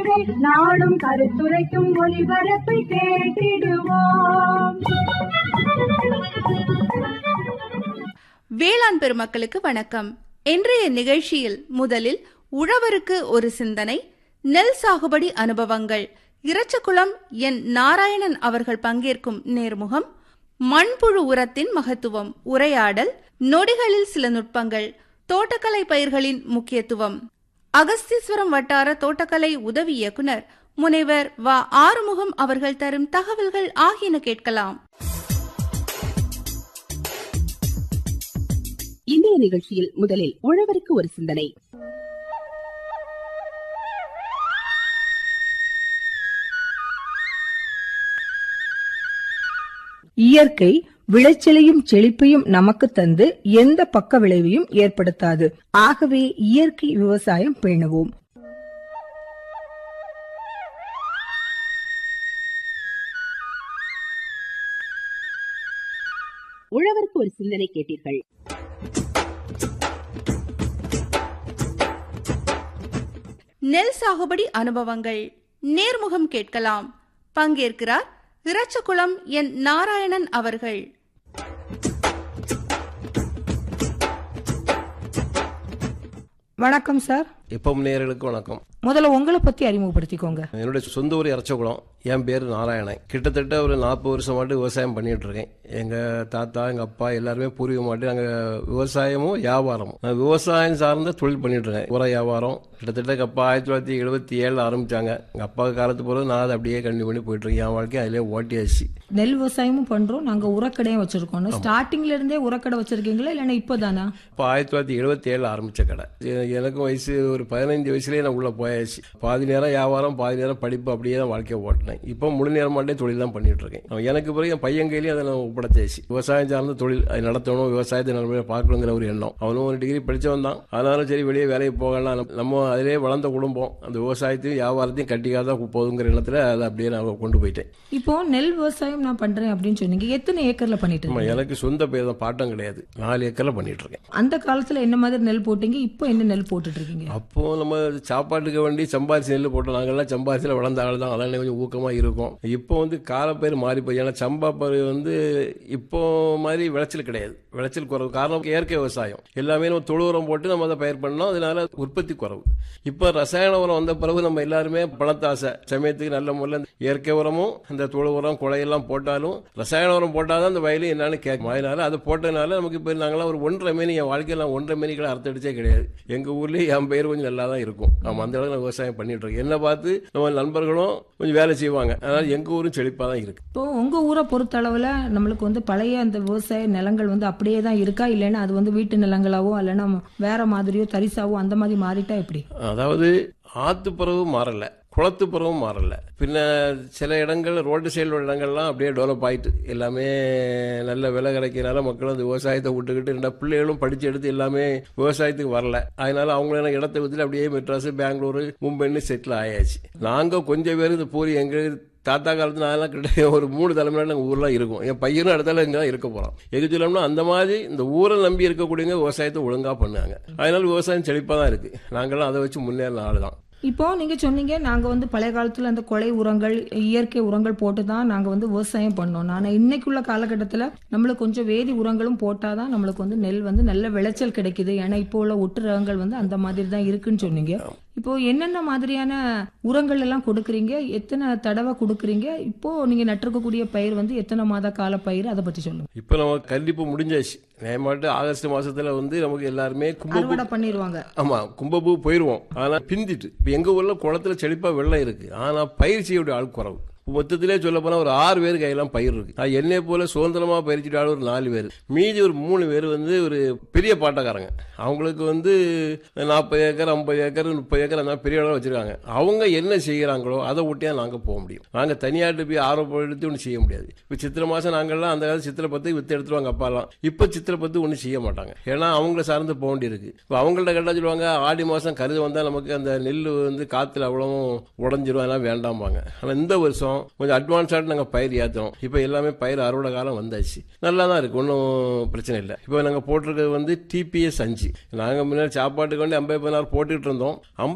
நாடும் கருத்துரைக்கும் ஒளிபரப்பை கேட்டிடுவோம் வேளாண் பெருமக்களுக்கு வணக்கம் இன்றைய நிகழ்ச்சியில் முதலில் உழவருக்கு ஒரு சிந்தனை நெல் சாகுபடி அனுபவங்கள் இரச்சகுளம் என் நாராயணன் அவர்கள் பங்கேற்கும் நேர்முகம் மண்புழு உரத்தின் மகத்துவம் உரையாடல் நொடிகளில் சில நுட்பங்கள் தோட்டக்கலை பயிர்களின் முக்கியத்துவம் அகஸ்தீஸ்வரம் வட்டார தோட்டக்கலை உதவி இயக்குனர் முனைவர் வ ஆறுமுகம் அவர்கள் தரும் தகவல்கள் ஆகியன கேட்கலாம் இன்றைய நிகழ்ச்சியில் முதலில் உழவருக்கு ஒரு சிந்தனை இயற்கை விளைச்சலையும் செழிப்பையும் நமக்கு தந்து எந்த பக்க விளைவையும் ஏற்படுத்தாது ஆகவே இயற்கை விவசாயம் பேணுவோம் உழவருக்கு ஒரு சிந்தனை கேட்டீர்கள் நெல் சாகுபடி அனுபவங்கள் நேர்முகம் கேட்கலாம் பங்கேற்கிறார் இரச்சகுளம் என் நாராயணன் அவர்கள் வணக்கம் சார் இப்போ நேயர்களுக்கு வணக்கம் முதல்ல உங்களை பத்தி அறிமுகப்படுத்திக்கோங்க என்னுடைய சொந்த ஊர் இறச்சகுளம் என் பேர் நாராயணன் கிட்டத்தட்ட ஒரு நாற்பது வருஷமாட்டு விவசாயம் பண்ணிட்டு இருக்கேன் எங்க தாத்தா எங்க அப்பா எல்லாருமே பூர்வீகமாட்டு நாங்க விவசாயமும் வியாபாரமும் நான் விவசாயம் சார்ந்த தொழில் பண்ணிட்டு இருக்கேன் உர வியாபாரம் கிட்டத்தட்ட எங்க அப்பா ஆயிரத்தி தொள்ளாயிரத்தி எழுபத்தி ஏழுல ஆரம்பிச்சாங்க எங்க அப்பா காலத்து போறது நான் அதை அப்படியே கண்டினியூ பண்ணி போயிட்டு இருக்கேன் என் வாழ்க்கை அதிலே ஓட்டியாச்சு நெல் விவசாயமும் பண்றோம் நாங்க உரக்கடையும் வச்சிருக்கோம் ஸ்டார்டிங்ல இருந்தே உரக்கடை வச்சிருக்கீங்களா இல்லன்னா இப்பதானா இப்போ ஆயிரத்தி தொள்ளாயிரத்தி எழுபத்தி ஏழுல ஆரம்பிச்ச கடை எ- எனக்கும் வயசு ஒரு பதினைஞ்சு வயசுலயே நான் உள்ள போயாச்சு பாதி நேரம் வியாபாரம் பாதி நேரம் படிப்பு அப்படியே தான் வாழ்க்கையை ஓட்டினேன் இப்போ முழு நேரமாட்டே தொழில் தான் பண்ணிட்டு இருக்கேன் அவன் எனக்கு பிறகு என் பையன் கையிலேயே அதை நான் ஒப்படைச்சாச்சு விவசாயம் சார்ந்த தொழில் அதை நடத்தணும் விவசாயத்தை நல்லபடியாக பார்க்கணுங்கிற ஒரு எண்ணம் அவனும் ஒரு டிகிரி படிச்சவன் தான் அதனால சரி வெளியே வேலைக்கு போகலாம் நம்ம- நம்ம அதிலே வளர்ந்த குடும்பம் அந்த விவசாயத்தையும் வியாபாரத்தையும் கட்டிக்காத போதுங்கிற எண்ணத்துல அதை அப்படியே நான் கொண்டு போயிட்டேன் இப்போ நெல் விவசாயம் நான் பண்றேன் அப்படின்னு சொன்னீங்க எத்தனை ஏக்கர்ல பண்ணிட்டு ஆமா, இருக்கீங்க எனக்கு சொந்த பேர் தான் பாட்டம் கிடையாது நாலு ஏக்கர்ல பண்ணிட்டு இருக்கேன் அந்த காலத்துல என்ன மாதிரி நெல் போட்டீங்க இப்போ என்ன நெல் போட்டுட்டு இருக்கீங்க அப்போ நம்ம சாப்பாட்டுக்கு வேண்டி சம்பாரிச்சு நெல் போட்டோம் நாங்கெல்லாம் சம்பாரிச்சில் வளர்ந்த ஆள் தான் அதெல்லாம் கொஞ்சம் ஊக்கமாக இருக்கும் இப்போ வந்து காலப்பயிர் மாறி போய் ஏன்னா சம்பா பயிர் வந்து இப்போ மாதிரி விளைச்சல் கிடையாது விளைச்சல் குறைவு காரணம் இயற்கை விவசாயம் எல்லாமே நம்ம தொழு உரம் போட்டு நம்ம அதை பயிர் பண்ணோம் அதனால உற்பத்தி குறைவு இப்போ ரசாயன உரம் வந்த பிறகு நம்ம எல்லாருமே பணத்தாசை சமயத்துக்கு நல்ல முறையில் இயற்கை உரமும் அந்த தொழு உரம் குழையெல்லாம் போட்டாலும் ரசாயன உரம் போட்டால் தான் அந்த வயலு என்னன்னு கேட்கும் அதனால அதை போட்டதுனால நமக்கு இப்போ நாங்களாம் ஒரு ஒன்றரை மேனி என் வாழ்க்கையில் நான் ஒன்றரை மேனிகளை அறுத்தடிச்சே கிடையாது எங்கள் ஊர்லேயே என் பயிர் கொஞ்சம் நல்லா தான் இருக்கும் ஆமாம் அந்த அளவுக்கு நான் விவசாயம் பண்ணிட்டு இருக்கேன் என்ன பார்த்து நம்ம நண்பர்களும் கொஞ்சம் வேலை செய்வாங்க அதனால எங்கள் ஊரும் செழிப்பாக தான் இருக்கு இப்போ உங்க ஊரை பொறுத்த அளவுல நம்மளுக்கு வந்து பழைய அந்த விவசாய நிலங்கள் வந்து அப்படியே தான் இருக்கா இல்லைன்னா அது வந்து வீட்டு நிலங்களாவோ இல்லைன்னா வேற மாதிரியோ தரிசாவோ அந்த மாதிரி மாறிட்டா எப்படி அதாவது ஆத்துப்புறவு மாறல குளத்துப்புறவும் மாறல பின்ன சில இடங்கள் ரோட்டு சைடு உள்ள இடங்கள்லாம் அப்படியே டெவலப் ஆயிட்டு எல்லாமே நல்ல விலை கிடைக்கிறனால மக்கள் அந்த விவசாயத்தை விட்டுக்கிட்டு ரெண்டா பிள்ளைகளும் படிச்சு எடுத்து எல்லாமே விவசாயத்துக்கு வரல அதனால அவங்கள இடத்த வித்துட்டு அப்படியே மெட்ராஸ் பெங்களூரு மும்பைன்னு செட்டில் ஆயாச்சு நாங்க கொஞ்சம் பேர் இந்த பூரி எங்க தாத்தா காலத்துல நான்லாம் கிட்ட ஒரு மூணு தலைமுறை நாங்கள் ஊர்லாம் இருக்கும் என் பையனும் அடுத்தால இங்கே தான் இருக்க போகிறோம் எது சொல்லணும்னா அந்த மாதிரி இந்த ஊரை நம்பி இருக்கக்கூடியவங்க விவசாயத்தை ஒழுங்காக பண்ணாங்க அதனால விவசாயம் செழிப்பாக தான் இருக்குது நாங்கள்லாம் அதை வச்சு முன்னேறின ஆள் தான் இப்போ நீங்க சொன்னீங்க நாங்க வந்து பழைய காலத்துல அந்த கொலை உரங்கள் இயற்கை உரங்கள் போட்டு தான் நாங்க வந்து விவசாயம் பண்ணோம் ஆனா இன்னைக்குள்ள காலகட்டத்துல நம்மளுக்கு கொஞ்சம் வேதி உரங்களும் போட்டாதான் நம்மளுக்கு வந்து நெல் வந்து நல்ல விளைச்சல் கிடைக்குது ஏன்னா இப்போ உள்ள ஒட்டு ரகங்கள் வந்து அந்த மாதிரி தான் இருக்குன்னு சொன்னீங்க இப்போ என்னென்ன மாதிரியான உரங்கள் எல்லாம் கொடுக்குறீங்க எத்தனை தடவை கொடுக்குறீங்க இப்போ நீங்க நட்டிருக்கக்கூடிய பயிர் வந்து எத்தனை மாத கால பயிர் அதை பத்தி சொல்லுங்க இப்போ நம்ம கண்டிப்பு முடிஞ்சாச்சு நேமாட்டு ஆகஸ்ட் மாசத்துல வந்து நமக்கு எல்லாருமே கும்பப்பூ அறுவடை பண்ணிடுவாங்க ஆமா கும்பப்பூ போயிருவோம் ஆனா பிந்திட்டு இப்போ எங்க ஊர்ல குளத்துல செழிப்பா வெள்ளம் இருக்கு ஆனா பயிர் செய்யக்கூடிய ஆள் குறவு மொத்தத்திலே சொல்ல போனா ஒரு ஆறு பேர் கையெல்லாம் பயிர் இருக்கு அது என்னை போல சுதந்திரமா பயிற்சிட்டு ஆள் ஒரு நாலு பேர் மீதி ஒரு மூணு பேர் வந்து ஒரு பெரிய பாட்டக்காரங்க அவங்களுக்கு வந்து நாற்பது ஏக்கர் ஐம்பது ஏக்கர் முப்பது ஏக்கர் அந்த மாதிரி பெரிய அளவு வச்சிருக்காங்க அவங்க என்ன செய்யறாங்களோ அதை ஒட்டியா நாங்க போக முடியும் நாங்க தனியாட்டு போய் ஆர்வப்படுத்தி ஒன்றும் செய்ய முடியாது இப்போ சித்திரை மாசம் நாங்கள்லாம் அந்த காலத்து சித்திரை பத்து வித்து எடுத்துருவாங்க அப்பாலாம் இப்போ சித்திரை பத்து ஒன்றும் செய்ய மாட்டாங்க ஏன்னா அவங்கள சார்ந்து போக வேண்டியிருக்கு இப்போ அவங்கள்ட்ட கேட்டா சொல்லுவாங்க ஆடி மாசம் கருது வந்தா நமக்கு அந்த நெல் வந்து காத்துல அவ்வளவும் உடஞ்சிரும் அதெல்லாம் வேண்டாம்பாங்க ஆனா இந்த வருஷம் கொஞ்சம் அட்வான்ஸாக நாங்கள் பயிர் ஏற்றோம் இப்போ எல்லாமே பயிர் அறுவடை காலம் வந்தாச்சு நல்லா தான் இருக்கு ஒன்றும் பிரச்சனை இல்லை இப்போ நாங்கள் போட்டிருக்கிறது வந்து டிபிஎஸ் அஞ்சு நாங்கள் முன்னாடி சாப்பாட்டுக்கு வேண்டி ஐம்பது பதினாறு போட்டுக்கிட்டு இருந்தோம்